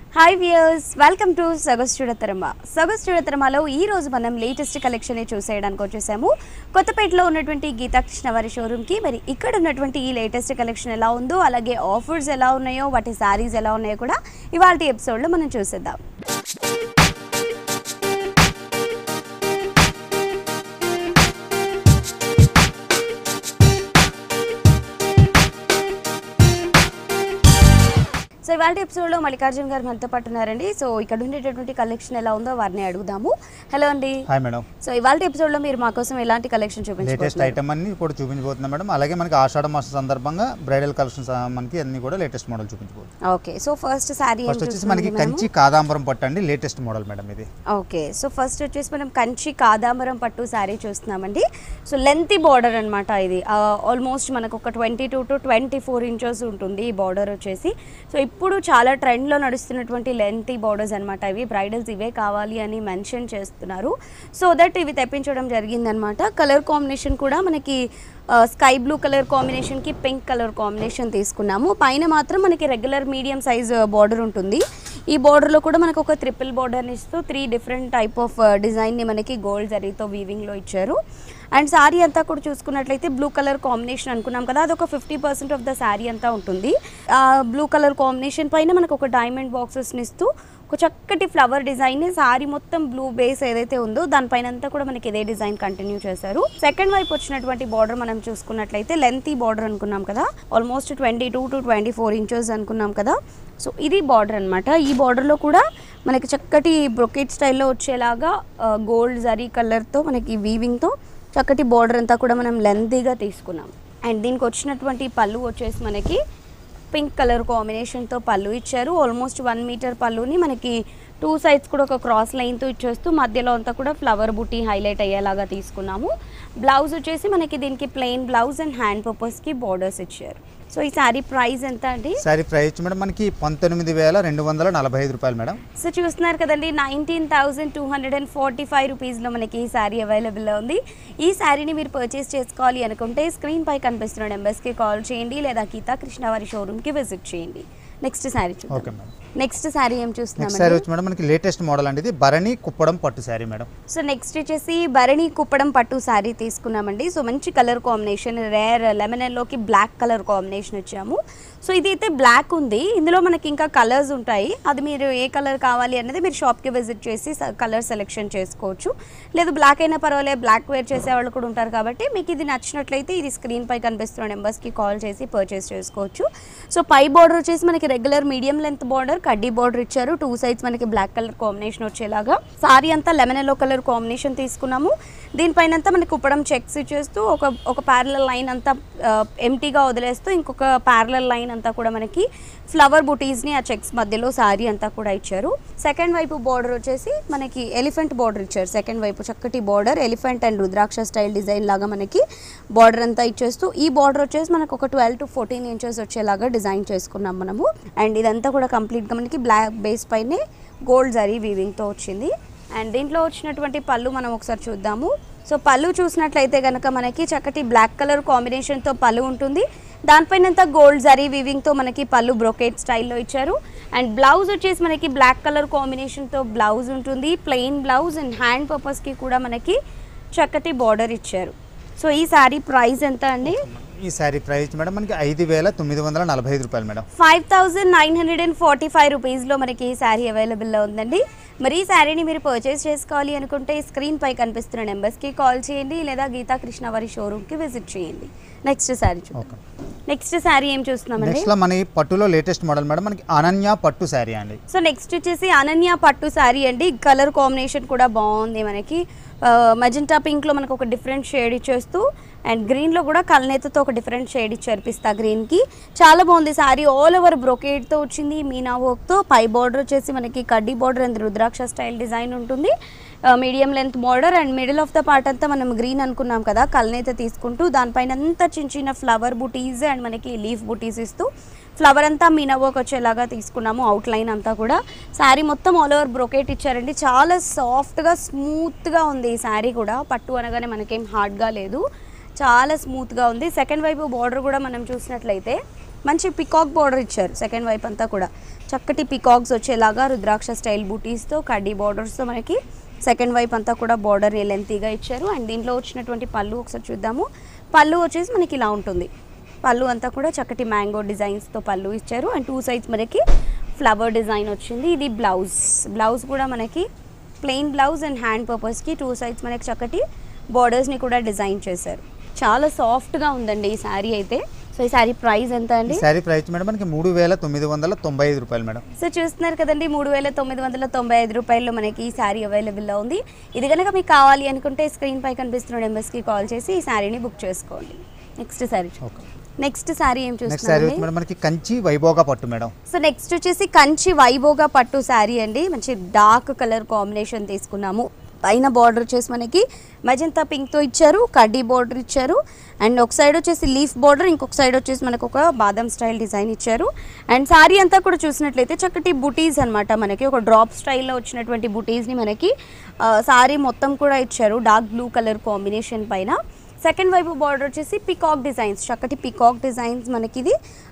Hi viewers welcome to సగస్ చూడతరమ సగస్ చూడతరమలో ఈ రోజు మనం లేటెస్ట్ కలెక్షన్ చూసేయడానికి వచ్చేసాము కొత్తపేటలో ఉన్నటువంటి గీతా కృష్ణ వారి షోరూమ్కి మరి ఇక్కడ ఉన్నటువంటి ఈ లేటెస్ట్ కలెక్షన్ ఎలా ఉందో అలాగే ఆఫర్స్ ఎలా ఉన్నాయో వాటి శారీస్ ఎలా ఉన్నాయో కూడా ఇవాళ ఎపిసోడ్లో మనం చూసేద్దాం సో ఇవాళ ఎపిసోడ్లో మల్లికార్జున గారు మనతో పాటు ఉన్నారండి సో ఇక్కడ ఉండేటటువంటి కలెక్షన్ ఎలా ఉందో వారిని అడుగుదాము హలో అండి హాయ్ మేడం సో ఇవాళ ఎపిసోడ్లో మీరు మా కోసం ఎలాంటి కలెక్షన్ లేటెస్ట్ చూపించబోతున్నారు ఐటమ్ అన్ని కూడా చూపించబోతున్నాం మేడం అలాగే మనకి ఆషాఢ మాసం సందర్భంగా బ్రైడల్ కలెక్షన్స్ మనకి అన్ని కూడా లేటెస్ట్ మోడల్ చూపించబోతున్నాం okay so first saree first వచ్చేసి మనకి కంచి కాదాంబరం పట్టు అండి లేటెస్ట్ మోడల్ మేడం ఇది ఓకే సో ఫస్ట్ వచ్చేసి మనం కంచి కాదాంబరం పట్టు శారీ చూస్తున్నామండి సో లెంతీ బార్డర్ అనమాట ఇది ఆల్మోస్ట్ మనకు ఒక twenty two to twenty four inches ఉంటుంది ఈ బార్డర్ వచ్చేసి సో ఇప్పుడు చాలా ట్రెండ్లో నడుస్తున్నటువంటి లెంతీ బార్డర్స్ అనమాట ఇవి బ్రైడల్స్ ఇవే కావాలి అని మెన్షన్ చేస్తున్నారు సో దట్ ఇవి తెప్పించడం జరిగిందనమాట కలర్ కాంబినేషన్ కూడా మనకి స్కై బ్లూ కలర్ కాంబినేషన్కి పింక్ కలర్ కాంబినేషన్ తీసుకున్నాము పైన మాత్రం మనకి రెగ్యులర్ మీడియం సైజ్ బార్డర్ ఉంటుంది ఈ బార్డర్లో కూడా మనకు ఒక ట్రిపుల్ బార్డర్ని ఇస్తూ త్రీ డిఫరెంట్ టైప్ ఆఫ్ డిజైన్ని మనకి గోల్డ్ జరీతో వీవింగ్లో ఇచ్చారు అండ్ శారీ అంతా కూడా చూసుకున్నట్లయితే బ్లూ కలర్ కాంబినేషన్ అనుకున్నాం కదా అదొక fifty percent of the saree అంతా ఉంటుంది ఆ బ్లూ కలర్ కాంబినేషన్ పైన మనకు ఒక డైమండ్ బాక్సెస్ని ఇస్తూ ఒక చక్కటి ఫ్లవర్ డిజైన్ శారీ మొత్తం బ్లూ బేస్ ఏదైతే ఉందో దానిపైన అంతా కూడా మనకి ఇదే డిజైన్ కంటిన్యూ చేశారు సెకండ్ వైపు వచ్చినటువంటి బార్డర్ మనం చూసుకున్నట్లయితే లెంతీ బార్డర్ అనుకున్నాం కదా almost twenty two to twenty four inches అనుకున్నాం కదా సో ఇది బార్డర్ అనమాట ఈ బార్డర్లో కూడా మనకి చక్కటి బ్రొకెట్ స్టైల్లో వచ్చేలాగా గోల్డ్ జరీ కలర్తో మనకి వీవింగ్తో చక్కటి బార్డర్ అంతా కూడా మనం లెంతీగా తీసుకున్నాం అండ్ దీనికి వచ్చినటువంటి పళ్ళు వచ్చేసి మనకి పింక్ కలర్ కాంబినేషన్తో పళ్ళు ఇచ్చారు ఆల్మోస్ట్ వన్ మీటర్ పళ్ళుని మనకి టూ సైడ్స్ కూడా ఒక క్రాస్ లైన్తో ఇచ్చేస్తూ మధ్యలో అంతా కూడా ఫ్లవర్ బుట్టి హైలైట్ అయ్యేలాగా తీసుకున్నాము బ్లౌజ్ వచ్చేసి మనకి దీనికి ప్లెయిన్ బ్లౌజ్ అండ్ హ్యాండ్ పర్పస్కి బార్డర్స్ ఇచ్చారు సో ఈ శారీ ప్రైస్ ఎంత అండి సారీ ప్రైస్ మేడం మనకి పంతొమ్మిది వేల రెండు వందల నలభై ఐదు రూపాయలు మేడం సో చూస్తున్నారు కదండి nineteen thousand two hundred and forty five రూపీస్లో మనకి ఈ శారీ అవైలబుల్లో ఉంది ఈ శారీని మీరు పర్చేస్ చేసుకోవాలి అనుకుంటే స్క్రీన్ పై కనిపిస్తున్న నెంబర్స్కి కాల్ చేయండి లేదా గీతా కృష్ణ వారి షోరూమ్కి విజిట్ చేయండి నెక్స్ట్ శారీ ఓకే చూద్దాం మేడం నెక్స్ట్ శారీ ఏం నెక్స్ట్ శారీ చూస్తున్నామండి వచ్చి మేడం మనకి లేటెస్ట్ మోడల్ అండి ఇది భరణి కుప్పడం పట్టు శారీ మేడం సో నెక్స్ట్ వచ్చేసి భరణి కుప్పడం పట్టు శారీ తీసుకున్నామండి సో మంచి కలర్ కాంబినేషన్ రేర్ లెమన్ ఎల్లోకి బ్లాక్ కలర్ కాంబినేషన్ ఇచ్చాము సో ఇది అయితే బ్లాక్ ఉంది ఇందులో మనకి ఇంకా కలర్స్ ఉంటాయి అది మీరు ఏ కలర్ కావాలి అనేది మీరు షాప్కి విజిట్ చేసి కలర్ సెలెక్షన్ చేసుకోవచ్చు లేదు బ్లాక్ అయినా పర్వాలేదు బ్లాక్ వేర్ చేసే వాళ్ళు కూడా ఉంటారు కాబట్టి మీకు ఇది నచ్చినట్లయితే ఇది స్క్రీన్ పై కనిపిస్తున్న నెంబర్స్కి కాల్ చేసి పర్చేస్ చేసుకోవచ్చు సో పై బార్డర్ వచ్చేసి మనకి రెగ్యులర్ మీడియం లెంత్ బార్డర్ కడ్డీ బార్డర్ ఇచ్చారు టూ సైడ్స్ మనకి బ్లాక్ కలర్ కాంబినేషన్ వచ్చేలాగా సారీ అంతా లెమన్ ఎల్లో కలర్ కాంబినేషన్ తీసుకున్నాము దీనిపైన అంతా మనకి కుప్పడం చెక్స్ ఇచ్చేస్తూ ఒక ఒక ప్యారలల్ లైన్ అంతా ఎంటీగా వదిలేస్తూ ఇంకొక ప్యారలల్ లైన్ అంతా కూడా మనకి ఫ్లవర్ బుటీస్ని ఆ చెక్స్ మధ్యలో సారీ అంతా కూడా ఇచ్చారు సెకండ్ వైపు బార్డర్ వచ్చేసి మనకి ఎలిఫెంట్ బార్డర్ ఇచ్చారు సెకండ్ వైపు చక్కటి బార్డర్ ఎలిఫెంట్ అండ్ రుద్రాక్ష స్టైల్ డిజైన్ లాగా మనకి బార్డర్ అంతా ఇచ్చేస్తూ ఈ బార్డర్ వచ్చేసి మనకు ఒక ట్వెల్వ్ టు ఫోర్టీన్ ఇంచెస్ వచ్చేలాగా డిజైన్ చేసుకున్నాం మనము అండ్ ఇదంతా కూడా కంప్లీట్గా మనకి బ్లాక్ బేస్ పైనే గోల్డ్ జరీ వీవింగ్తో వచ్చింది అండ్ దీంట్లో వచ్చినటువంటి పళ్ళు మనం ఒకసారి చూద్దాము సో పళ్ళు చూసినట్లయితే కనుక మనకి చక్కటి బ్లాక్ కలర్ కాంబినేషన్తో పళ్ళు ఉంటుంది దానిపైనంతా గోల్డ్ జరీ వీవింగ్తో మనకి పళ్ళు బ్రొకేట్ స్టైల్లో ఇచ్చారు అండ్ బ్లౌజ్ వచ్చేసి మనకి బ్లాక్ కలర్ కాంబినేషన్తో బ్లౌజ్ ఉంటుంది ప్లెయిన్ బ్లౌజ్ అండ్ హ్యాండ్ పర్పస్కి కూడా మనకి చక్కటి బార్డర్ ఇచ్చారు సో ఈ శారీ ప్రైస్ ఎంత అండి ఈ శారీ ప్రైస్ మేడం మనకి ఐదు వేల తొమ్మిది వందల నలభై ఐదు రూపాయలు madam five thousand nine hundred and forty five రూపీస్లో మనకి ఈ శారీ అవైలబుల్లో ఉందండి మరి ఈ శారీని మీరు పర్చేస్ చేసుకోవాలి అనుకుంటే స్క్రీన్ పై కనిపిస్తున్న నెంబర్స్కి కాల్ చేయండి లేదా గీతా కృష్ణ వారి షోరూమ్కి విజిట్ చేయండి నెక్స్ట్ శారీ చూద్దాం ఓకే నెక్స్ట్ శారీ ఏం చూస్తున్నామండి నెక్స్ట్ లో మన ఈ పట్టులో లేటెస్ట్ మోడల్ మేడం మనకి అనన్య పట్టు శారీ అండి సో నెక్స్ట్ వచ్చేసి అనన్య పట్టు శారీ అండి కలర్ కాంబినేషన్ కూడా బాగుంది మనకి మజంటా పింక్లో మనకు ఒక డిఫరెంట్ షేడ్ ఇచ్చేస్తూ అండ్ గ్రీన్లో కూడా కల్నేతతో ఒక డిఫరెంట్ షేడ్ ఇచ్చారు పిస్తా గ్రీన్కి చాలా బాగుంది శారీ ఆల్ ఓవర్ బ్రొకేట్తో వచ్చింది మీనా వర్క్తో పై బార్డర్ వచ్చేసి మనకి కడ్డీ బార్డర్ అండ్ రుద్రాక్ష స్టైల్ డిజైన్ ఉంటుంది medium length border and middle of the part అంతా మనం గ్రీన్ అనుకున్నాం కదా కల్నేత తీసుకుంటూ దానిపైన అంతా చిన్న చిన్న ఫ్లవర్ బుటీస్ అండ్ మనకి లీఫ్ బుటీస్ ఇస్తూ ఫ్లవర్ అంతా మీనా వర్క్ వచ్చేలాగా తీసుకున్నాము అవుట్ లైన్ అంతా కూడా శారీ మొత్తం ఆల్ ఓవర్ బ్రొకేట్ ఇచ్చారండి చాలా సాఫ్ట్గా స్మూత్గా ఉంది ఈ శారీ కూడా పట్టు అనగానే మనకేం హార్డ్గా లేదు చాలా స్మూత్గా ఉంది సెకండ్ వైపు బార్డర్ కూడా మనం చూసినట్లయితే మంచి పికాక్ బార్డర్ ఇచ్చారు సెకండ్ వైపు అంతా కూడా చక్కటి పికాక్స్ వచ్చేలాగా రుద్రాక్ష స్టైల్ బూటీస్తో కడ్డీ బార్డర్స్తో మనకి సెకండ్ వైపు అంతా కూడా బార్డర్ లెంతీగా ఇచ్చారు అండ్ దీంట్లో వచ్చినటువంటి పళ్ళు ఒకసారి చూద్దాము పళ్ళు వచ్చేసి మనకి ఇలా ఉంటుంది పళ్ళు అంతా కూడా చక్కటి మ్యాంగో డిజైన్స్తో పళ్ళు ఇచ్చారు అండ్ టూ సైడ్స్ మనకి ఫ్లవర్ డిజైన్ వచ్చింది ఇది బ్లౌజ్ బ్లౌజ్ కూడా మనకి ప్లెయిన్ బ్లౌజ్ అండ్ హ్యాండ్ పర్పస్కి టూ సైడ్స్ మనకి చక్కటి బార్డర్స్ని కూడా డిజైన్ చేశారు చాలా సాఫ్ట్గా ఉందండి ఈ శారీ అయితే సో ఈ శారీ ప్రైస్ ఎంత ఈ అండి శారీ ప్రైస్ మేడం మనకి మూడు వేల తొమ్మిది వందల తొంభై ఐదు రూపాయలు మేడం సో చూస్తున్నారు కదండి మూడు వేల తొమ్మిది వందల తొంభై ఐదు రూపాయల్లో మనకి ఈ శారీ అవైలబుల్లో ఉంది ఇది కనుక మీకు కావాలి అనుకుంటే స్క్రీన్ పై కనిపిస్తున్న నెంబర్స్కి కాల్ చేసి ఈ శారీని బుక్ చేసుకోండి next sari okay next sari ఏం నెక్స్ట్ శారీ చూస్తున్నారండి వచ్చి మేడం మనకి కంచి వైభోగా పట్టు మేడం సో నెక్స్ట్ వచ్చేసి కంచి వైభోగా పట్టు శారీ అండి మంచి డార్క్ కలర్ కాంబినేషన్ తీసుకున్నాము పైన బార్డర్ వచ్చేసి మనకి మజంతా పింక్తో ఇచ్చారు కడ్డీ బార్డర్ ఇచ్చారు అండ్ ఒక సైడ్ వచ్చేసి లీఫ్ బార్డర్ ఇంకొక సైడ్ వచ్చేసి మనకు ఒక బాదం స్టైల్ డిజైన్ ఇచ్చారు అండ్ శారీ అంతా కూడా చూసినట్లయితే చక్కటి బుటీస్ అన్నమాట మనకి ఒక డ్రాప్ స్టైల్లో వచ్చినటువంటి బుటీస్ని మనకి శారీ మొత్తం కూడా ఇచ్చారు డార్క్ బ్లూ కలర్ కాంబినేషన్ పైన సెకండ్ వైపు బార్డర్ వచ్చేసి పికాక్ డిజైన్స్ చక్కటి పికాక్ డిజైన్స్ మనకి ఇది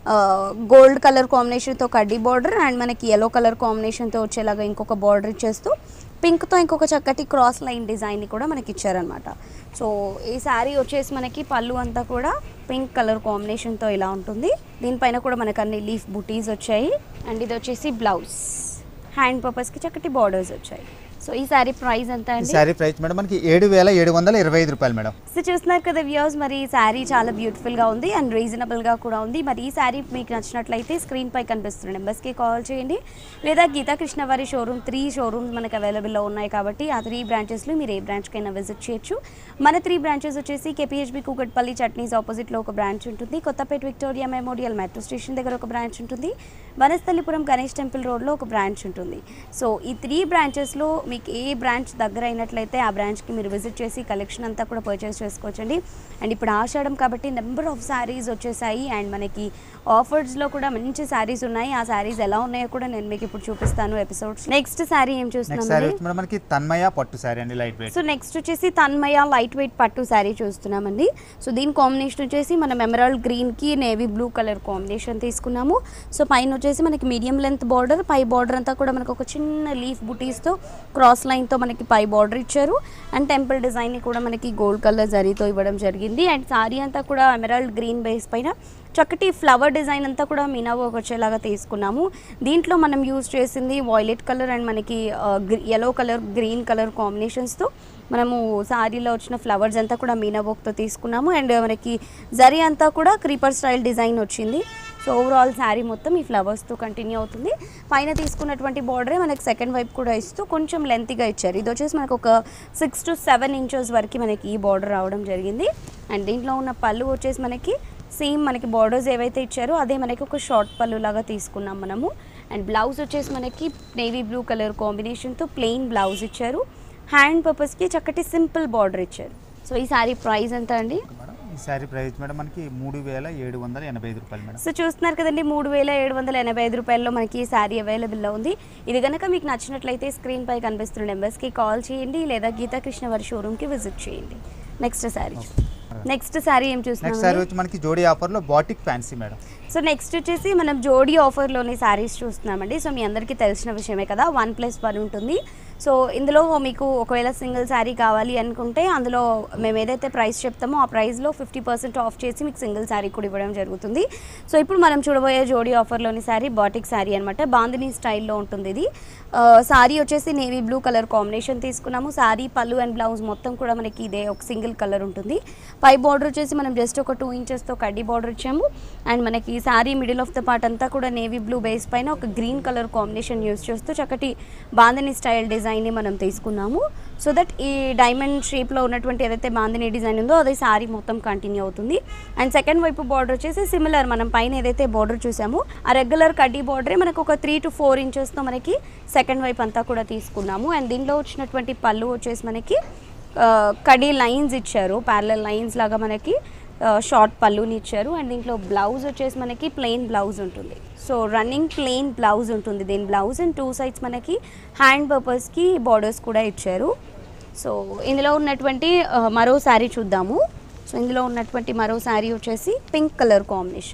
గోల్డ్ కలర్ కాంబినేషన్తో కడ్డీ బార్డర్ అండ్ మనకి ఎల్లో కలర్ కాంబినేషన్తో వచ్చేలాగా ఇంకొక బార్డర్ ఇచ్చేస్తూ పింక్తో ఇంకొక చక్కటి క్రాస్ లైన్ డిజైన్ని కూడా మనకి ఇచ్చారనమాట సో ఈ శారీ వచ్చేసి మనకి పళ్ళు అంతా కూడా పింక్ కలర్ కాంబినేషన్తో ఇలా ఉంటుంది దీనిపైన కూడా మనకు అన్ని లీఫ్ బుటీస్ వచ్చాయి అండ్ ఇది వచ్చేసి బ్లౌజ్ హ్యాండ్ పర్పస్కి చక్కటి బార్డర్స్ వచ్చాయి సో ఈ శారీ ప్రైస్ ఎంత ఈ అండి శారీ ప్రైస్ మేడం మనకి ఏడు వేల ఏడు వందల ఇరవై ఐదు రూపాయలు మేడం సో చూస్తున్నారు కదా వ్యూస్ మరి ఈ శారీ చాలా బ్యూటిఫుల్గా ఉంది అండ్ రీజనబుల్గా కూడా ఉంది మరి ఈ శారీ మీకు నచ్చినట్లయితే స్క్రీన్ పై కనిపిస్తున్న నెంబర్స్కి కాల్ చేయండి లేదా గీతా కృష్ణ వారి షోరూమ్ త్రీ షోరూమ్స్ మనకు అవైలబుల్లో ఉన్నాయి కాబట్టి ఆ త్రీ బ్రాంచెస్లో మీరు ఏ బ్రాంచ్కైనా విజిట్ చేయొచ్చు మన త్రీ బ్రాంచెస్ వచ్చేసి కేపీహెచ్బి కూకట్పల్లి చట్నీస్ ఆపోజిట్లో ఒక బ్రాంచ్ ఉంటుంది Kothapet Victoria memorial metro station దగ్గర ఒక బ్రాంచ్ ఉంటుంది వనస్థలిపురం గణేష్ టెంపుల్ రోడ్లో ఒక బ్రాంచ్ ఉంటుంది సో ఈ త్రీ బ్రాంచెస్లో మీకు ఏ బ్రాంచ్ దగ్గర అయినట్లయితే ఆ బ్రాంచ్కి మీరు విజిట్ చేసి కలెక్షన్ అంతా కూడా పర్చేస్ చేసుకోవచ్చండి అండ్ ఇప్పుడు ఆషాఢం కాబట్టి నెంబర్ ఆఫ్ శారీస్ వచ్చేసాయి అండ్ మనకి ఆఫర్స్లో కూడా మంచి శారీస్ ఉన్నాయి ఆ శారీస్ ఎలా ఉన్నాయో కూడా నేను మీకు ఇప్పుడు చూపిస్తాను ఎపిసోడ్స్ నెక్స్ట్ శారీ ఏం నెక్స్ట్ శారీ చూస్తున్నామండి వచ్చి మేడం మనకి తన్మయ పట్టు శారీ అండి లైట్ వెయిట్ సో నెక్స్ట్ వచ్చేసి తన్మయ లైట్ వెయిట్ పట్టు శారీ చూస్తున్నామండి సో దీని కాంబినేషన్ వచ్చేసి మనం ఎమరాల్డ్ గ్రీన్కి నేవీ బ్లూ కలర్ కాంబినేషన్ తీసుకున్నాము సో పైన వచ్చేసి మనకి మీడియం లెంత్ బార్డర్ పై బార్డర్ అంతా కూడా మనకు ఒక చిన్న లీఫ్ బుటీస్తో క్రాస్ లైన్తో మనకి పై బార్డర్ ఇచ్చారు అండ్ టెంపుల్ డిజైన్ని కూడా మనకి గోల్డ్ కలర్ జరీతో ఇవ్వడం జరిగింది అండ్ శారీ అంతా కూడా ఎమరాల్డ్ గ్రీన్ బేస్ పైన చక్కటి ఫ్లవర్ డిజైన్ అంతా కూడా మీనా వర్క్ వచ్చేలాగా తీసుకున్నాము దీంట్లో మనం యూజ్ చేసింది వాయిలెట్ కలర్ అండ్ మనకి ఎల్లో కలర్ గ్రీన్ కలర్ కాంబినేషన్స్తో మనము శారీలో వచ్చిన ఫ్లవర్స్ అంతా కూడా మీనా వర్క్తో తీసుకున్నాము అండ్ మనకి జరీ అంతా కూడా క్రీపర్ స్టైల్ డిజైన్ వచ్చింది సో ఓవరాల్ శారీ మొత్తం ఈ ఫ్లవర్స్తో కంటిన్యూ అవుతుంది పైన తీసుకున్నటువంటి బార్డరే మనకి సెకండ్ వైపు కూడా ఇస్తూ కొంచెం లెంతీగా ఇచ్చారు ఇది వచ్చేసి మనకు ఒక సిక్స్ టు సెవెన్ ఇంచెస్ వరకు మనకి ఈ బార్డర్ రావడం జరిగింది అండ్ దీంట్లో ఉన్న పళ్ళు వచ్చేసి మనకి సేమ్ మనకి బార్డర్స్ ఏవైతే ఇచ్చారో అదే మనకి ఒక షార్ట్ పళ్ళు లాగా తీసుకున్నాం మనము అండ్ బ్లౌజ్ వచ్చేసి మనకి నేవీ బ్లూ కలర్ కాంబినేషన్తో ప్లెయిన్ బ్లౌజ్ ఇచ్చారు హ్యాండ్ పర్పస్కి చక్కటి సింపుల్ బార్డర్ ఇచ్చారు సో ఈ శారీ ప్రైస్ ఎంత అండి మేడం ఈ శారీ ప్రైస్ మేడం మనకి మూడు వేల ఏడు వందల ఎనభై ఐదు రూపాయలు మేడం సో చూస్తున్నారు కదండి మూడు వేల ఏడు వందల ఎనభై ఐదు రూపాయల్లో మనకి ఈ శారీ అవైలబుల్లో ఉంది ఇది కనుక మీకు నచ్చినట్లయితే స్క్రీన్ పై కనిపిస్తున్న నెంబర్స్కి కాల్ చేయండి లేదా గీతా కృష్ణ వారి షోరూమ్కి విజిట్ చేయండి నెక్స్ట్ శారీ నెక్స్ట్ శారీ ఏం నెక్స్ట్ శారీ చూస్తున్నాం వచ్చి మనకి జోడీ ఆఫర్లో batik fancy madam so next వచ్చేసి మనం జోడీ ఆఫర్లోని శారీస్ చూస్తున్నామండి సో మీ అందరికీ తెలిసిన విషయమే కదా వన్ ప్లస్ వన్ ఉంటుంది సో ఇందులో మీకు ఒకవేళ సింగిల్ శారీ కావాలి అనుకుంటే అందులో మేము ఏదైతే ప్రైస్ చెప్తామో ఆ ప్రైస్లో ఫిఫ్టీ పర్సెంట్ ఆఫ్ చేసి మీకు సింగిల్ శారీ కూడా ఇవ్వడం జరుగుతుంది సో ఇప్పుడు మనం చూడబోయే జోడీ ఆఫర్లోని శారీ బాటిక్ శారీ అనమాట బాందిని స్టైల్లో ఉంటుంది ఇది ఆ, శారీ వచ్చేసి నేవీ బ్లూ కలర్ కాంబినేషన్ తీసుకున్నాము శారీ పళ్ళు అండ్ బ్లౌజ్ మొత్తం కూడా మనకి ఇదే ఒక సింగిల్ కలర్ ఉంటుంది పై బార్డర్ వచ్చేసి మనం జస్ట్ ఒక టూ ఇంచెస్తో కడ్డీ బార్డర్ ఇచ్చాము అండ్ మనకి ఈ saree middle of the part అంతా కూడా నేవీ బ్లూ బేస్ పైన ఒక గ్రీన్ కలర్ కాంబినేషన్ యూస్ చేస్తూ చక్కటి బాందిని స్టైల్ డిజైన్ని మనం తీసుకున్నాము సో దట్ ఈ డైమండ్ షేప్లో ఉన్నటువంటి ఏదైతే బాందిని డిజైన్ ఉందో అది శారీ మొత్తం కంటిన్యూ అవుతుంది అండ్ సెకండ్ వైపు బార్డర్ వచ్చేసి సిమిలర్ మనం పైన ఏదైతే బార్డర్ చూసామో ఆ రెగ్యులర్ కడ్డీ బార్డరే మనకు ఒక త్రీ టు ఫోర్ ఇంచెస్తో మనకి సెకండ్ వైపు అంతా కూడా తీసుకున్నాము అండ్ దీనిలో వచ్చినటువంటి పళ్ళు వచ్చేసి మనకి ఆ, కడీ లైన్స్ ఇచ్చారు ప్యారలల్ లైన్స్ లాగా మనకి షార్ట్ పళ్ళుని ఇచ్చారు అండ్ దీంట్లో బ్లౌజ్ వచ్చేసి మనకి ప్లెయిన్ బ్లౌజ్ ఉంటుంది సో రన్నింగ్ ప్లెయిన్ బ్లౌజ్ ఉంటుంది దీని బ్లౌజ్ అండ్ టూ సైడ్స్ మనకి హ్యాండ్ పర్పస్కి బార్డర్స్ కూడా ఇచ్చారు సో ఇందులో ఉన్నటువంటి ఆ, మరో శారీ చూద్దాము సో ఇందులో ఉన్నటువంటి మరో శారీ వచ్చేసి పింక్ కలర్ కాంబినేషన్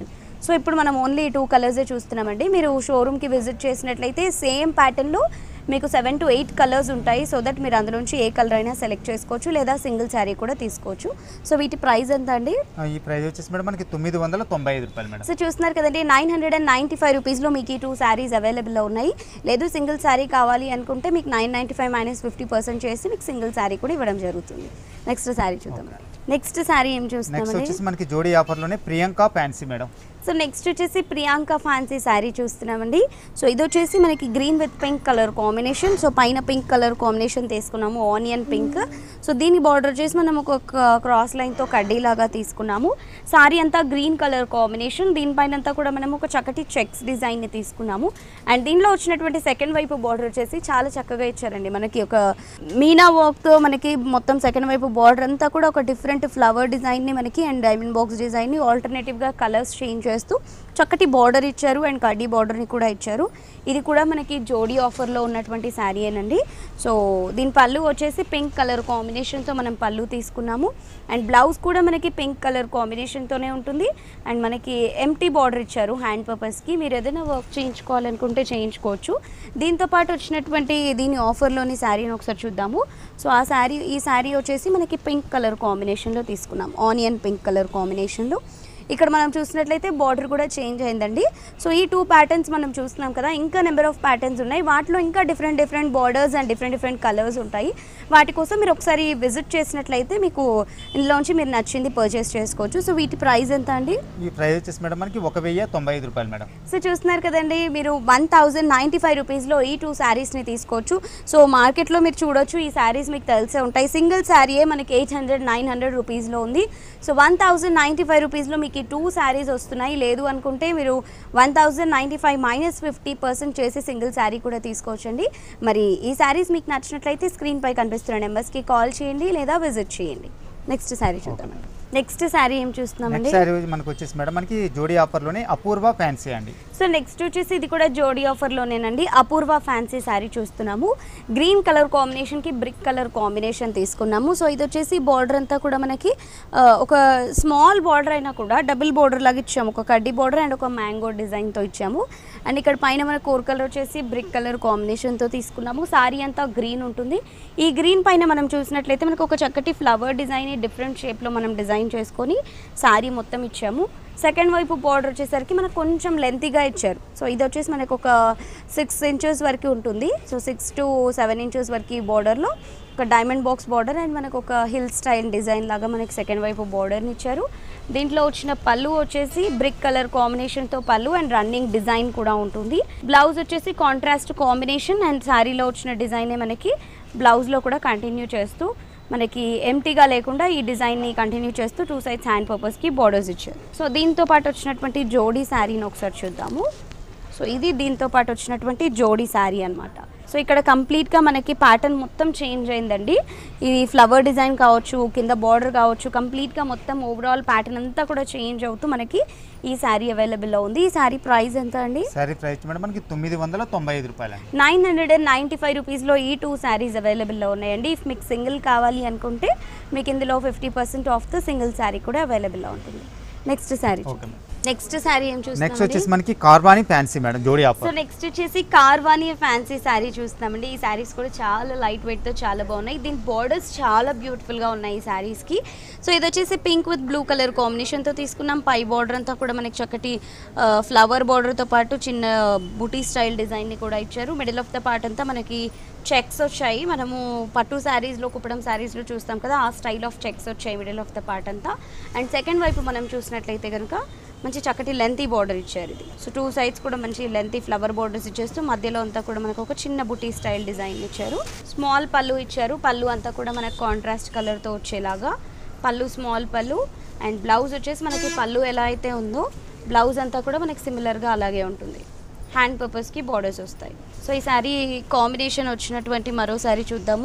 సో ఇప్పుడు మనం ఓన్లీ టూ కలర్సే చూస్తున్నామండి మీరు షోరూమ్కి విజిట్ చేసినట్లయితే సేమ్ ప్యాటర్న్లో మీకు సెవెన్ టు ఎయిట్ కలర్స్ ఉంటాయి సో దట్ మీరు అందులోంచి ఏ కలర్ అయినా సెలెక్ట్ చేసుకోవచ్చు లేదా సింగిల్ శారీ కూడా తీసుకోవచ్చు సో వీటి ప్రైస్ ఎంత అండి ఆ, ఈ ప్రైస్ వచ్చేసి మేడం మనకి తొమ్మిది వందల తొంభై ఐదు రూపాయలు మేడం సో చూస్తున్నారు కదండి nine hundred and ninety five రూపీస్లో మీకు ఈ టూ శారీస్ అవైలబుల్లో ఉన్నాయి లేదు సింగిల్ శారీ కావాలి అనుకుంటే మీకు nine ninety five minus fifty percent చేసి మీకు సింగిల్ శారీ కూడా ఇవ్వడం జరుగుతుంది నెక్స్ట్ శారీ చూద్దాం నెక్స్ట్ శారీ ఏం నెక్స్ట్ చూస్తున్నామండి వచ్చేసి మనకి జోడీ ఆఫర్లోనే Priyanka fancy madam so next వచ్చేసి ప్రియాంక ఫ్యాన్సీ శారీ చూస్తున్నామండి సో ఇది వచ్చేసి మనకి green with pink colour combination so పైన పింక్ కలర్ కాంబినేషన్ తీసుకున్నాము ఆనియన్ పింక్ సో దీని బార్డర్ వచ్చేసి మనం ఒక క్రాస్ లైన్తో కడ్డీ లాగా తీసుకున్నాము శారీ అంతా గ్రీన్ కలర్ కాంబినేషన్ దీనిపైన అంతా కూడా మనం ఒక చక్కటి చెక్స్ డిజైన్ని తీసుకున్నాము అండ్ దీనిలో వచ్చినటువంటి సెకండ్ వైపు బార్డర్ వచ్చేసి చాలా చక్కగా ఇచ్చారండి మనకి ఒక మీనా వర్క్తో మనకి మొత్తం సెకండ్ వైపు బార్డర్ అంతా కూడా ఒక డిఫరెంట్ ఫ్లవర్ డిజైన్ని మనకి అండ్ డైమండ్ బాక్స్ డిజైన్ని ఆల్టర్నేటివ్గా కలర్స్ చేంజ్ చేస్తూ చక్కటి బార్డర్ ఇచ్చారు అండ్ కడ్డీ బార్డర్ని కూడా ఇచ్చారు ఇది కూడా మనకి జోడీ ఆఫర్లో ఉన్నటువంటి శారీ ఏనండి సో దీని పళ్ళు వచ్చేసి పింక్ కలర్ కాంబినేషన్తో మనం పళ్ళు తీసుకున్నాము అండ్ బ్లౌజ్ కూడా మనకి పింక్ కలర్ కాంబినేషన్తోనే ఉంటుంది అండ్ మనకి ఎంటీ బార్డర్ ఇచ్చారు హ్యాండ్ పర్పస్కి మీరు ఏదైనా వర్క్ చేయించుకోవాలనుకుంటే చేయించుకోవచ్చు దీంతో పాటు వచ్చినటువంటి దీని ఆఫర్లోని శారీని ఒకసారి చూద్దాము సో ఆ శారీ ఈ శారీ వచ్చేసి మనకి పింక్ కలర్ కాంబినేషన్లో తీసుకున్నాం ఆనియన్ పింక్ కలర్ కాంబినేషన్లో ఇక్కడ మనం చూసినట్లయితే బార్డర్ కూడా చేంజ్ అయిందండి సో ఈ టూ ప్యాటర్న్స్ మనం చూస్తున్నాం కదా ఇంకా నెంబర్ ఆఫ్ ప్యాటర్న్స్ ఉన్నాయి వాటిలో ఇంకా different different borders and different different colours ఉంటాయి వాటి కోసం మీరు ఒకసారి విజిట్ చేసినట్లయితే మీకు ఇందులోంచి మీరు నచ్చింది పర్చేస్ చేసుకోవచ్చు సో వీటి ప్రైస్ ఎంత అండి ఈ ప్రైస్ వచ్చేసి మేడం మనకి ఒక వెయ్యి తొంభై ఐదు రూపాయలు మేడం సో చూస్తున్నారు కదండి మీరు వన్ థౌజండ్ నైంటీ ఫైవ్ రూపీస్లో ఈ టూ శారీస్ని తీసుకోవచ్చు సో మార్కెట్లో మీరు చూడొచ్చు ఈ శారీస్ మీకు తెలిసే ఉంటాయి సింగిల్ శారీయే మనకి ఎయిట్ హండ్రెడ్ నైన్ హండ్రెడ్ రూపీస్లో ఉంది so one thousand ninety five రూపీస్లో మీకు ఈ టూ శారీస్ వస్తున్నాయి లేదు అనుకుంటే మీరు one thousand ninety five minus fifty percent చేసి సింగిల్ శారీ కూడా తీసుకోవచ్చండి మరి ఈ శారీస్ మీకు నచ్చినట్లయితే స్క్రీన్పై కనిపిస్తున్న నెంబర్స్కి కాల్ చేయండి లేదా విజిట్ చేయండి నెక్స్ట్ శారీ చూద్దామండి నెక్స్ట్ శారీ ఏం చూస్తున్నామండి నెక్స్ట్ శారీ మనకి వచ్చేసి మేడం మనకి జోడీ ఆఫర్లోనే అపూర్వ ఫ్యాన్సీ అండి సో నెక్స్ట్ వచ్చేసి ఇది కూడా జోడీ ఆఫర్లోనేనండి అపూర్వ ఫ్యాన్సీ శారీ చూస్తున్నాము గ్రీన్ కలర్ కాంబినేషన్కి బ్రిక్ కలర్ కాంబినేషన్ తీసుకున్నాము సో ఇది వచ్చేసి బార్డర్ అంతా కూడా మనకి ఆ, ఒక స్మాల్ బార్డర్ అయినా కూడా డబుల్ బార్డర్ లాగా ఇచ్చాము ఒక కడ్డీ బార్డర్ అండ్ ఒక మ్యాంగో డిజైన్తో ఇచ్చాము అండ్ ఇక్కడ పైన మన కోర్ కలర్ వచ్చేసి బ్రిక్ కలర్ కాంబినేషన్తో తీసుకున్నాము శారీ అంతా గ్రీన్ ఉంటుంది ఈ గ్రీన్ పైన మనం చూసినట్లయితే మనకు ఒక చక్కటి ఫ్లవర్ డిజైన్ డిఫరెంట్ షేప్లో మనం డిజైన్ చేసుకొని శారీ మొత్తం ఇచ్చాము సెకండ్ వైపు బార్డర్ వచ్చేసరికి మనకు కొంచెం లెంతీగా ఇచ్చారు సో ఇది వచ్చేసి మనకు ఒక సిక్స్ ఇంచెస్ వరకు ఉంటుంది so six to seven inches వరకు ఈ బార్డర్లో ఒక డైమండ్ బాక్స్ బార్డర్ అండ్ మనకు ఒక హిల్ స్టైల్ డిజైన్ లాగా మనకి సెకండ్ వైపు బార్డర్ని ఇచ్చారు దీంట్లో వచ్చిన పళ్ళు వచ్చేసి బ్రిక్ కలర్ కాంబినేషన్తో పళ్ళు అండ్ రన్నింగ్ డిజైన్ కూడా ఉంటుంది బ్లౌజ్ వచ్చేసి కాంట్రాస్ట్ కాంబినేషన్ అండ్ శారీలో వచ్చిన డిజైనే మనకి బ్లౌజ్లో కూడా కంటిన్యూ చేస్తూ మనకి ఎంటీగా లేకుండా ఈ డిజైన్ని కంటిన్యూ చేస్తూ టూ సైడ్స్ హ్యాండ్ పర్పస్కి బార్డర్స్ ఇచ్చారు సో దీంతో పాటు వచ్చినటువంటి జోడీ శారీని ఒకసారి చూద్దాము సో ఇది దీంతో పాటు వచ్చినటువంటి జోడీ శారీ అన్నమాట సో ఇక్కడ కంప్లీట్గా మనకి ప్యాటర్న్ మొత్తం చేంజ్ అయిందండి ఇది ఫ్లవర్ డిజైన్ కావచ్చు కింద బార్డర్ కావచ్చు కంప్లీట్గా మొత్తం ఓవరాల్ ప్యాటర్న్ అంతా కూడా చేంజ్ అవుతూ మనకి ఈ శారీ అవైలబుల్లో ఉంది ఈ శారీ ప్రైస్ ఎంత అండి శారీ ప్రైస్ మేడం మనకి తొమ్మిది వందల తొంభై ఐదు రూపాయలు అండి nine hundred and ninety five రూపీస్లో ఈ టూ శారీస్ అవైలబుల్లో ఉన్నాయండి ఇఫ్ మీకు సింగిల్ కావాలి అనుకుంటే మీకు ఇందులో fifty percent of the single sari కూడా అవైలబుల్లో ఉంటుంది next sari okay madam next sari ఏం నెక్స్ట్ చూస్తామండి వచ్చేసి మనకి కార్బానీ ఫ్యాన్సీ మేడం జోడీ సో ఆఫర్ నెక్స్ట్ వచ్చేసి కార్వానీ ఫ్యాన్సీ శారీ చూస్తున్నామండి ఈ శారీస్ కూడా చాలా లైట్ వెయిట్తో చాలా బాగున్నాయి దీని బార్డర్స్ చాలా బ్యూటిఫుల్గా ఉన్నాయి ఈ శారీస్కి సో ఇది వచ్చేసి పింక్ విత్ బ్లూ కలర్ కాంబినేషన్తో తీసుకున్నాం పై బార్డర్ అంతా కూడా మనకి చక్కటి ఫ్లవర్ బార్డర్తో పాటు చిన్న బుటీ స్టైల్ డిజైన్ని కూడా ఇచ్చారు మిడిల్ ఆఫ్ ద పార్ట్ అంతా మనకి చెక్స్ వచ్చాయి మనము పట్టు శారీస్లో కుప్పడం శారీస్లో చూస్తాం కదా ఆ స్టైల్ ఆఫ్ చెక్స్ వచ్చాయి మిడిల్ ఆఫ్ ద పార్ట్ అంతా అండ్ సెకండ్ వైపు మనం చూసినట్లయితే కనుక మంచి చక్కటి లెంతీ బార్డర్ ఇచ్చారు ఇది సో టూ సైడ్స్ కూడా మంచి లెంతీ ఫ్లవర్ బార్డర్స్ ఇచ్చేస్తూ మధ్యలో అంతా కూడా మనకు ఒక చిన్న బుటీ స్టైల్ డిజైన్ ఇచ్చారు స్మాల్ పళ్ళు ఇచ్చారు పళ్ళు అంతా కూడా మనకు కాంట్రాస్ట్ కలర్తో వచ్చేలాగా పళ్ళు స్మాల్ పళ్ళు అండ్ బ్లౌజ్ వచ్చేసి మనకి పళ్ళు ఎలా అయితే ఉందో బ్లౌజ్ అంతా కూడా మనకి సిమిలర్గా అలాగే ఉంటుంది హ్యాండ్ పర్పస్కి బార్డర్స్ వస్తాయి సో ఈ శారీ కాంబినేషన్ వచ్చినటువంటి మరో శారీ చూద్దాము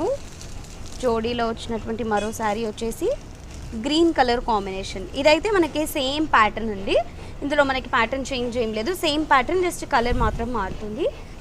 జోడీలో వచ్చినటువంటి మరో శారీ వచ్చేసి గ్రీన్ కలర్ కాంబినేషన్ ఇదైతే మనకి సేమ్ ప్యాటర్న్ అండి ఇందులో మనకి ప్యాటర్న్ చేంజ్ ఏం లేదు సేమ్ ప్యాటర్న్ జస్ట్ కలర్ మాత్రం మారుతుంది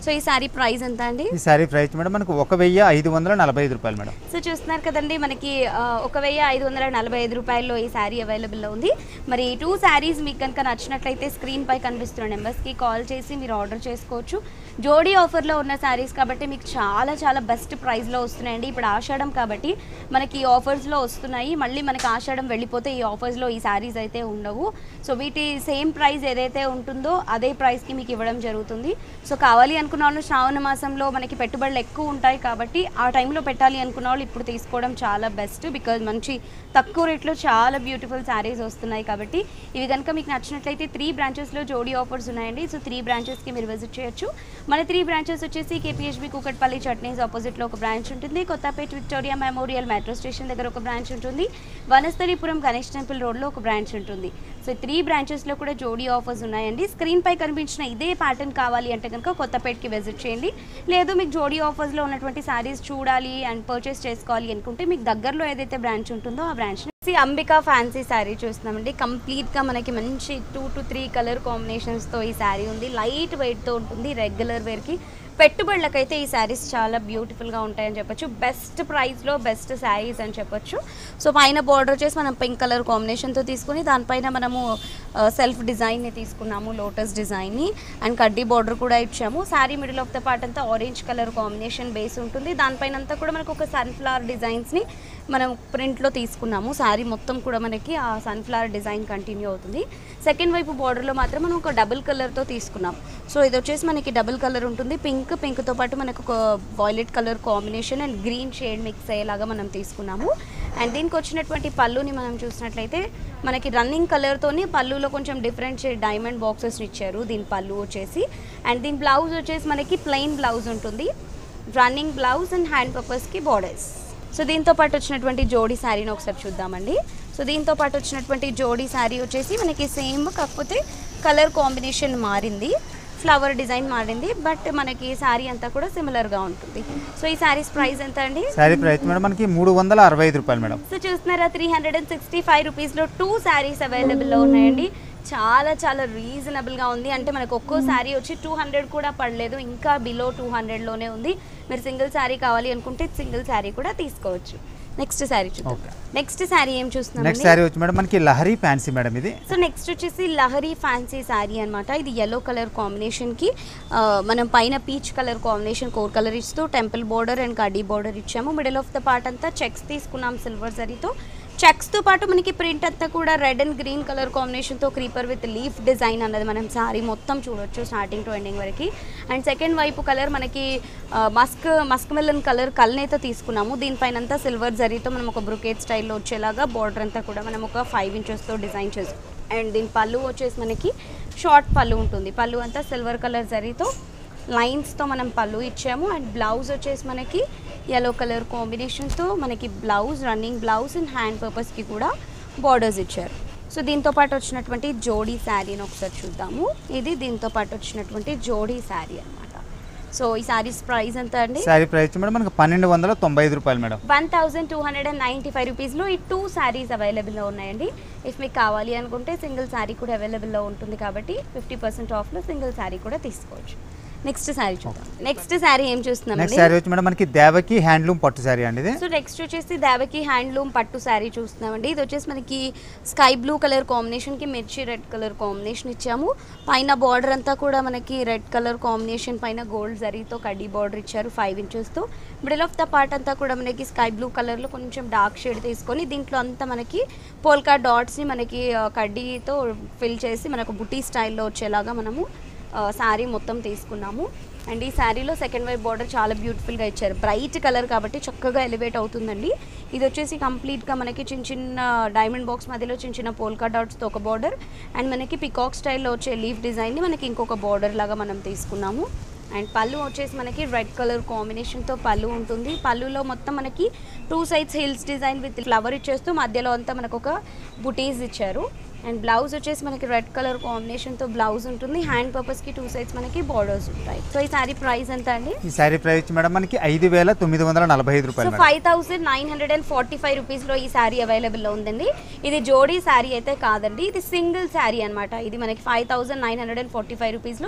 సో ఈ శారీ ప్రైస్ ఎంత అండి ఈ శారీ ప్రైస్ మేడం మనకు ఒక వెయ్యి ఐదు వందల నలభై ఐదు రూపాయలు మేడం సో చూస్తున్నారు కదండి మనకి ఆ, ఒక వెయ్యి ఐదు వందల నలభై ఐదు రూపాయల్లో ఈ శారీ అవైలబుల్లో ఉంది మరి ఈ టూ శారీస్ మీకు కనుక నచ్చినట్లయితే స్క్రీన్ పై కనిపిస్తున్న నెంబర్స్కి కాల్ చేసి మీరు ఆర్డర్ చేసుకోవచ్చు జోడీ ఆఫర్లో ఉన్న శారీస్ కాబట్టి మీకు చాలా చాలా బెస్ట్ ప్రైస్లో వస్తున్నాయండి ఇప్పుడు ఆషాఢం కాబట్టి మనకి ఈ ఆఫర్స్లో వస్తున్నాయి మళ్ళీ మనకి ఆషాఢం వెళ్ళిపోతే ఈ ఆఫర్స్లో ఈ శారీస్ అయితే ఉండవు సో వీటి సేమ్ ప్రైస్ ఏదైతే ఉంటుందో అదే ప్రైస్కి మీకు ఇవ్వడం జరుగుతుంది సో కావాలి అనుకున్న వాళ్ళు శ్రావణ మాసంలో మనకి పెట్టుబడులు ఎక్కువ ఉంటాయి కాబట్టి ఆ టైంలో పెట్టాలి అనుకున్న వాళ్ళు ఇప్పుడు తీసుకోవడం చాలా బెస్ట్ బికాజ్ మంచి తక్కువ రేట్లో చాలా బ్యూటిఫుల్ శారీస్ వస్తున్నాయి కాబట్టి ఇవి కనుక మీకు నచ్చినట్లయితే త్రీ బ్రాంచెస్లో జోడీ ఆఫర్స్ ఉన్నాయండి సో త్రీ బ్రాంచెస్కి మీరు విజిట్ చేయొచ్చు మన త్రీ బ్రాంచెస్ వచ్చేసి కేపీహెచ్బి కూకట్పల్లి చట్నీస్ ఆపోజిట్లో ఒక బ్రాంచ్ ఉంటుంది Kothapet Victoria memorial metro station దగ్గర ఒక బ్రాంచ్ ఉంటుంది వనస్థలిపురం గణేష్ టెంపుల్ రోడ్లో ఒక బ్రాంచ్ ఉంటుంది సో ఈ త్రీ బ్రాంచెస్లో కూడా జోడీ ఆఫర్స్ ఉన్నాయండి స్క్రీన్ పై కనిపించిన ఇదే ప్యాటర్న్ కావాలి అంటే కనుక కొత్తపేటకి విజిట్ చేయండి లేదు మీకు జోడీ ఆఫర్స్లో ఉన్నటువంటి శారీస్ చూడాలి అండ్ పర్చేస్ చేసుకోవాలి అనుకుంటే మీకు దగ్గరలో ఏదైతే బ్రాంచ్ ఉంటుందో ఆ బ్రాంచ్ అంబికా ఫ్యాన్సీ శారీ చూస్తున్నామండి కంప్లీట్గా మనకి మంచి టూ టు త్రీ కలర్ కాంబినేషన్స్తో ఈ శారీ ఉంది లైట్ వెయిట్తో ఉంటుంది రెగ్యులర్ వేర్కి పెట్టుబడులకైతే ఈ శారీస్ చాలా బ్యూటిఫుల్గా ఉంటాయని చెప్పొచ్చు బెస్ట్ ప్రైస్లో బెస్ట్ శారీస్ అని చెప్పొచ్చు సో పైన బార్డర్ వచ్చేసి మనం పింక్ కలర్ కాంబినేషన్తో తీసుకుని దానిపైన మనము సెల్ఫ్ డిజైన్ని తీసుకున్నాము లోటస్ డిజైన్ని అండ్ కడ్డీ బార్డర్ కూడా ఇచ్చాము sari middle of the part అంతా ఆరెంజ్ కలర్ కాంబినేషన్ బేస్ ఉంటుంది దానిపైన అంతా కూడా మనకు ఒక సన్ఫ్లవర్ డిజైన్స్ని మనం ప్రింట్లో తీసుకున్నాము శారీ మొత్తం కూడా మనకి ఆ సన్ఫ్లవర్ డిజైన్ కంటిన్యూ అవుతుంది సెకండ్ వైపు బార్డర్లో మాత్రం మనం ఒక డబుల్ కలర్తో తీసుకున్నాం సో ఇది వచ్చేసి మనకి డబుల్ కలర్ ఉంటుంది పింక్ పింక్తో పాటు మనకు ఒక violet colour combination and green shade mix అయ్యేలాగా మనం తీసుకున్నాము అండ్ దీనికి వచ్చినటువంటి పళ్ళుని మనం చూసినట్లయితే మనకి రన్నింగ్ కలర్తోని పళ్ళులో కొంచెం డిఫరెంట్ షేడ్ డైమండ్ బాక్సెస్ ఇచ్చారు దీని పళ్ళు వచ్చేసి అండ్ దీని బ్లౌజ్ వచ్చేసి మనకి ప్లెయిన్ బ్లౌజ్ ఉంటుంది రన్నింగ్ బ్లౌజ్ అండ్ హ్యాండ్ పర్పస్కి బార్డర్స్ సో దీంతో పాటు వచ్చినటువంటి జోడీ శారీని ఒకసారి చూద్దామండి సో దీంతో పాటు వచ్చినటువంటి జోడీ శారీ వచ్చేసి మనకి సేమ్ కాకపోతే కలర్ కాంబినేషన్ మారింది ఫ్లవర్ డిజైన్ మారింది బట్ మనకి శారీ అంతా కూడా సిమిలర్గా ఉంటుంది సో ఈ శారీస్ ప్రైస్ ఎంత అండి శారీ ప్రైస్ మేడం మనకి మూడు వందల అరవై ఐదు రూపాయలు మేడం సో చూస్తున్నారా three hundred and sixty five రూపీస్లో టూ శారీస్ అవైలబుల్లో ఉన్నాయండి చాలా చాలా రీజనబుల్గా ఉంది అంటే మనకు ఒక్కో శారీ వచ్చి టూ హండ్రెడ్ కూడా పడలేదు ఇంకా బిలో టూ హండ్రెడ్లోనే ఉంది మీరు సింగిల్ శారీ కావాలి అనుకుంటే సింగిల్ శారీ కూడా తీసుకోవచ్చు నెక్స్ట్ శారీ చూద్దాం Okay. నెక్స్ట్ శారీ ఏం చూస్తున్నాం నెక్స్ట్ శారీ వచ్చి మేడం మనకి లహరీ ఫ్యాన్సీ మేడం ఇది సో నెక్స్ట్ వచ్చేసి లహరీ ఫ్యాన్సీ శారీ అనమాట ఇది ఎల్లో కలర్ కాంబినేషన్కి మనం పైన peach colour combination core colour ఇస్తూ టెంపుల్ బోర్డర్ అండ్ కడ్డీ బోర్డర్ ఇచ్చాము మిడిల్ ఆఫ్ ద పార్ట్ అంతా చెక్స్ తీసుకున్నాం సిల్వర్ జరీతో చెక్స్తో పాటు మనకి ప్రింట్ అంతా కూడా రెడ్ అండ్ గ్రీన్ కలర్ కాంబినేషన్తో క్రీపర్ విత్ లీఫ్ డిజైన్ అన్నది మనం శారీ మొత్తం చూడొచ్చు స్టార్టింగ్ టు ఎండింగ్ వరకు అండ్ సెకండ్ వైపు కలర్ మనకి ఆ, మస్క్ మస్క్ మెలన్ కలర్ కల్నేతో తీసుకున్నాము దీనిపైన అంతా సిల్వర్ జరీతో మనం ఒక బ్రుకేట్ స్టైల్లో వచ్చేలాగా బార్డర్ అంతా కూడా మనం ఒక ఫైవ్ ఇంచెస్తో డిజైన్ చేసాం అండ్ దీని పళ్ళు వచ్చేసి మనకి షార్ట్ పళ్ళు ఉంటుంది పళ్ళు అంతా సిల్వర్ కలర్ జరీతో లైన్స్తో మనం పళ్ళు ఇచ్చాము అండ్ బ్లౌజ్ వచ్చేసి మనకి ఎల్లో కలర్ కాంబినేషన్తో మనకి blouse running blouse and hand పర్పస్కి కూడా బార్డర్స్ ఇచ్చారు సో దీంతో పాటు వచ్చినటువంటి జోడీ శారీని ఒకసారి చూద్దాము ఇది దీంతో పాటు వచ్చినటువంటి జోడీ శారీ అన్నమాట సో ఈ శారీస్ ప్రైస్ ఎంత అండి శారీ ప్రైస్ వచ్చి మేడం మనకి పన్నెండు వందల తొంభై ఐదు రూపాయలు madam one thousand two hundred and ninety five రూపీస్లో ఈ టూ శారీస్ అవైలబుల్లో ఉన్నాయండి ఇఫ్ మీకు కావాలి అనుకుంటే సింగిల్ శారీ కూడా అవైలబుల్లో ఉంటుంది కాబట్టి ఫిఫ్టీ పర్సెంట్ ఆఫ్లో సింగిల్ శారీ కూడా తీసుకోవచ్చు నెక్స్ట్ శారీ చూద్దాం నెక్స్ట్ శారీ ఏం నెక్స్ట్ చూస్తున్నామండి శారీ వచ్చి మేడం మనకి దేవకి హ్యాండ్లూమ్ పట్టు శారీ అండి ఇది సో నెక్స్ట్ వచ్చేసి దేవకి హ్యాండ్లూమ్ పట్టు శారీ చూస్తున్నామండి ఇది వచ్చేసి మనకి స్కై బ్లూ కలర్ కాంబినేషన్కి మిర్చి రెడ్ కలర్ కాంబినేషన్ ఇచ్చాము పైన బార్డర్ అంతా కూడా మనకి రెడ్ కలర్ కాంబినేషన్ పైన గోల్డ్ జరీతో కడ్డీ బార్డర్ ఇచ్చారు ఫైవ్ ఇంచెస్తో మిడిల్ ఆఫ్ ద పార్ట్ అంతా కూడా మనకి స్కై బ్లూ కలర్లో కొంచెం డార్క్ షేడ్ తీసుకొని దీంట్లో అంతా మనకి పోల్కా డాట్స్ని మనకి ఆ, కడ్డీతో ఫిల్ చేసి మనకు బుటీ స్టైల్లో వచ్చేలాగా మనము శారీ మొత్తం తీసుకున్నాము అండ్ ఈ శారీలో సెకండ్ వైపు బార్డర్ చాలా బ్యూటిఫుల్గా ఇచ్చారు బ్రైట్ కలర్ కాబట్టి చక్కగా ఎలివేట్ అవుతుందండి ఇది వచ్చేసి కంప్లీట్గా మనకి చిన్న చిన్న డైమండ్ బాక్స్ మధ్యలో చిన్న చిన్న పోల్కా డాట్స్తో ఒక బార్డర్ అండ్ మనకి పికాక్ స్టైల్లో వచ్చే లీఫ్ డిజైన్ని మనకి ఇంకొక బార్డర్ లాగా మనం తీసుకున్నాము అండ్ పళ్ళు వచ్చేసి మనకి రెడ్ కలర్ కాంబినేషన్తో పళ్ళు ఉంటుంది పళ్ళులో మొత్తం మనకి two sides hills design with flower ఇచ్చేస్తూ మధ్యలో అంతా మనకు ఒక బుటీస్ ఇచ్చారు అండ్ బ్లౌజ్ వచ్చేసి మనకి రెడ్ కలర్ కాంబినేషన్తో బ్లౌజ్ ఉంటుంది హ్యాండ్ పర్పస్కి టూ సైడ్స్ మనకి బార్డర్స్ ఉంటాయి సో ఈ సారీ ప్రైస్ ఎంత అండి ఈ శారీ ప్రైస్ వచ్చి మేడం మనకి ఐదు వేల తొమ్మిది వందల నలభై ఐదు సో రూపాయలు madam five thousand nine hundred and forty five రూపీస్లో ఈ శారీ అవైలబుల్లో ఉందండి ఇది జోడీ శారీ అయితే కాదండి ఇది సింగిల్ శారీ అనమాట ఇది మనకి five thousand nine hundred and forty five రూపీస్లో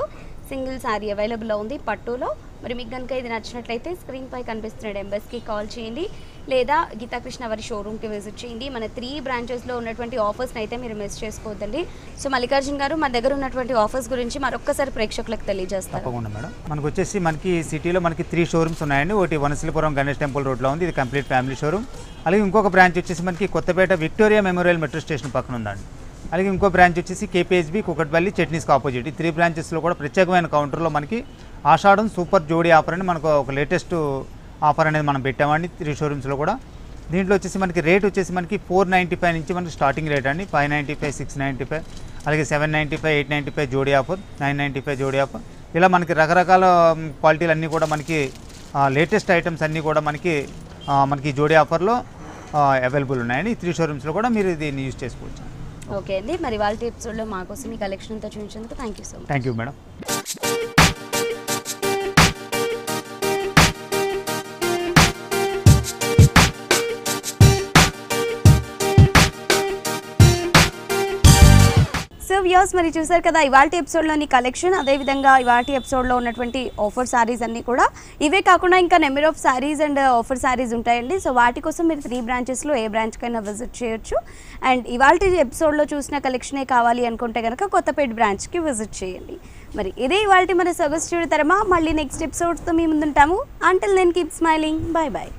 సింగిల్ శారీ అవైలబుల్లో ఉంది పట్టులో మరి మీకు కనుక ఇది నచ్చినట్లయితే స్క్రీన్ పై కనిపిస్తున్న నెంబర్స్కి కాల్ చేయండి లేదా గీతాకృష్ణ వారి షోరూమ్కి విజిట్ చేయండి మన త్రీ బ్రాంచెస్లో ఉన్నటువంటి ఆఫర్స్ని అయితే మీరు మిస్ చేసుకోవద్దండి సో మల్లికార్జున్ గారు మన దగ్గర ఉన్నటువంటి ఆఫర్స్ గురించి మరొక్కసారి ప్రేక్షకులకు తెలియజేస్తారు తప్పకుండా మేడం మనకు వచ్చేసి మనకి సిటీలో మనకి త్రీ షోరూమ్స్ ఉన్నాయండి ఒకటి వనశిలపురం గణేష్ టెంపుల్ రోడ్లో ఉంది ఇది కంప్లీట్ ఫ్యామిలీ షోరూమ్ అలాగే ఇంకొక బ్రాంచ్ వచ్చేసి మనకి Kothapet Victoria memorial metro station పక్కన ఉందండి అలాగే ఇంకో బ్రాంచ్ వచ్చేసి కేపీహెచ్బి కుకట్పల్లి చట్నీస్కి ఆపోజిట్ ఈ త్రీ బ్రాంచెస్లో కూడా ప్రత్యేకమైన కౌంటర్లో మనకి ఆషాఢం సూపర్ జోడీ ఆఫర్ అని మనకు ఒక లేటెస్ట్ ఆఫర్ అనేది మనం పెట్టామండి త్రీ షోరూమ్స్లో కూడా దీంట్లో వచ్చేసి మనకి రేట్ వచ్చేసి మనకి ఫోర్ నైంటీ ఫైవ్ నుంచి మనకి స్టార్టింగ్ రేట్ అండి five ninety five six ninety five అలాగే seven ninety five eight ninety five జోడీ ఆఫర్ నైన్ నైంటీ ఫైవ్ జోడీ ఆఫర్ ఇలా మనకి రకరకాల క్వాలిటీలు అన్నీ కూడా మనకి లేటెస్ట్ ఐటమ్స్ అన్నీ కూడా మనకి ఆ, మనకి జోడీ ఆఫర్లో అవైలబుల్ ఉన్నాయండి ఈ త్రీ షోరూమ్స్లో కూడా మీరు దీన్ని యూజ్ చేసుకోవచ్చు ఓకే అండి మరి వాళ్ళ ఎపిసోడ్లో మాకోసం ఈ కలెక్షన్ అంతా చూపించేందుకు thank you so much thank you madam so views మరి చూసారు కదా ఇవాళ ఎపిసోడ్లోని కలెక్షన్ అదేవిధంగా ఇవాళ ఎపిసోడ్లో ఉన్నటువంటి ఆఫర్ శారీస్ అన్నీ కూడా ఇవే కాకుండా ఇంకా number of saris and offer saris ఉంటాయండి సో వాటి కోసం మీరు త్రీ బ్రాంచెస్లో ఏ బ్రాంచ్కైనా విజిట్ చేయొచ్చు అండ్ ఇవాళ ఎపిసోడ్లో చూసిన కలెక్షనే కావాలి అనుకుంటే కనుక కొత్తపేట బ్రాంచ్కి విజిట్ చేయండి మరి ఇదే ఇవాళ మన సొగసు చూడతారమా మళ్ళీ నెక్స్ట్ ఎపిసోడ్స్తో మీ ముందుంటాము అంటిల్ నేను కీప్ స్మైలింగ్ బాయ్ బాయ్